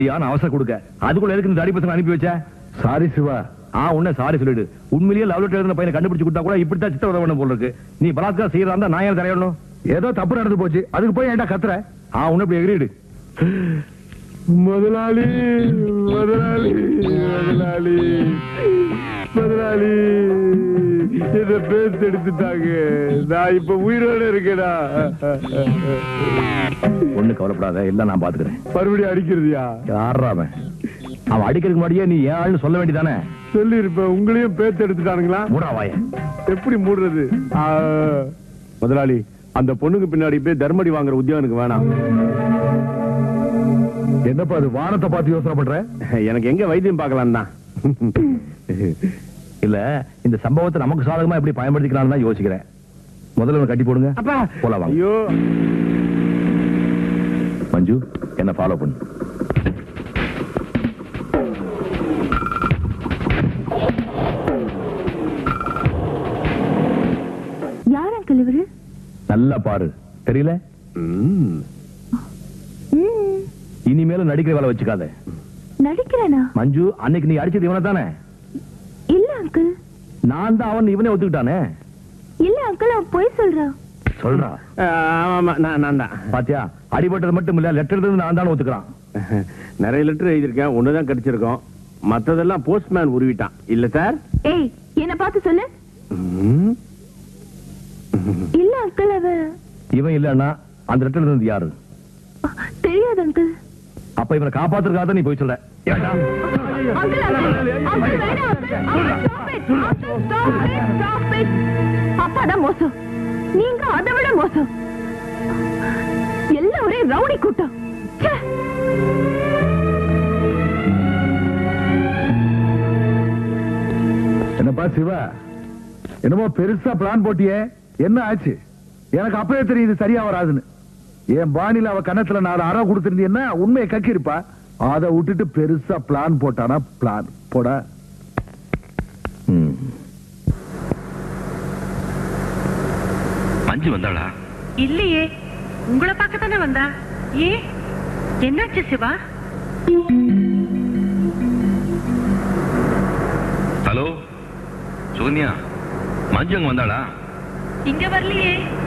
யான் அவசரம் கொடுக்க அதுக்குள்ள எதுக்கு இந்த அடி பசங்க அனுப்பி வச்ச சாரி சிவா ஆ உன்ன சாரி சொல்லிடு உண்மையிலேயே லவ் லெட்டர் எழுதின பையனை கண்டுபிடிச்சு கொடுத்தா கூட இப்படித்தான் சித்த உதவணும் போல இருக்கு நீ பலாத்காரம் செய்யறதா இருந்தா நான் ஏன் தரையணும் ஏதோ தப்பு நடந்து போச்சு அதுக்கு போய் ஏன்டா கத்துற ஆ உன்ன இப்படி எகிரிடு முதலாளி முதலாளி முதலாளி முதலாளி இத பேச எடுத்துட்டாங்க நான் இப்ப உயிரோட இருக்கேடா ஒண்ணு கவலைப்படாத எல்லாம் நான் பாத்துக்கிறேன் மறுபடியும் அடிக்கிறதுயா யாராம அவன் அடிக்கிறதுக்கு முன்னாடியே நீ ஏன் ஆள்னு சொல்ல வேண்டியதானே சொல்லி இருப்ப உங்களையும் பேத்து எடுத்துட்டானுங்களா மூடா வாய எப்படி மூடுறது முதலாளி அந்த பொண்ணுக்கு பின்னாடி போய் தர்மடி வாங்குற உத்தியோகம் எனக்கு வேணாம் என்னப்பா அது வானத்தை பார்த்து யோசனை பண்ற எனக்கு எங்க வைத்தியம் பார்க்கலாம் தான் இல்ல இந்த சம்பவத்தை நமக்கு சாதகமா எப்படி பயன்படுத்திக்கலாம்னு தான் யோசிக்கிறேன் முதல்ல இவனை கட்டி போடுங்க அப்பா போலாம் வாங்க. ஐயோ மஞ்சு என்ன ஃபாலோ பண்ணு யார் அங்கிள் இவரு நல்லா பாரு தெரியல ம், இனிமேலும் நடிக்கிற வேலை வச்சுக்காத நடிக்கிறேனா மஞ்சு அன்னைக்கு நீ அடிச்சது இவனை தானே இல்ல அங்கிள் நான் தான் அவன் இவனே ஒத்துக்கிட்டானே இல்ல அங்கிள் அவன் பொய் சொல்றான் சொல்றா ஆமா நான் நான் தான் பாத்தியா அடிபட்டது மட்டும் இல்ல லெட்டர் எழுதுறது நான் தானே ஒத்துக்கிறான் நிறைய லெட்டர் எழுதியிருக்கேன் ஒண்ணுதான் கிடைச்சிருக்கோம் மத்ததெல்லாம் போஸ்ட்மேன் உருவிட்டான் இல்ல சார் ஏய் என்ன பார்த்து சொல்லு ம். இல்ல அங்கிள் அவன் இவன் இல்லன்னா அந்த லெட்டர் எழுதுனது யாரு தெரியாது அங்கிள் அப்ப இவனை காப்பாத்துறதுக்காக நீ போய் சொல்ற ஏன்டா? அங்கிள் அங்கிள் அங்கிள் வேணாம் uncle stop it uncle stop it stop it அப்பா தான் மோசம் நீங்க அதை விட மோசம் எல்லாம் ஒரே ரவுடி கூட்டம் ச்சே. என்னப்பா சிவா என்னமோ பெருசா பிளான் போட்டியே என்ன ஆச்சு எனக்கு அப்பவே தெரியும் இது சரியா வராதுன்னு என் பாணியில அவ கணத்துல நாலு அறம் கொடுத்திருந்தீங்கன்னா உண்மையை கக்கிருப்பா அதை விட்டுட்டு பெருசா பிளான் போட்டானா பிளான் போடா ம். மஞ்சு வந்தாளா இல்லையே உங்களை பார்க்க தானே வந்தா ஏ என்னாச்சு சிவா ஹலோ சுகன்யா மஞ்சு அங்க வந்தாளா இங்க வரலையே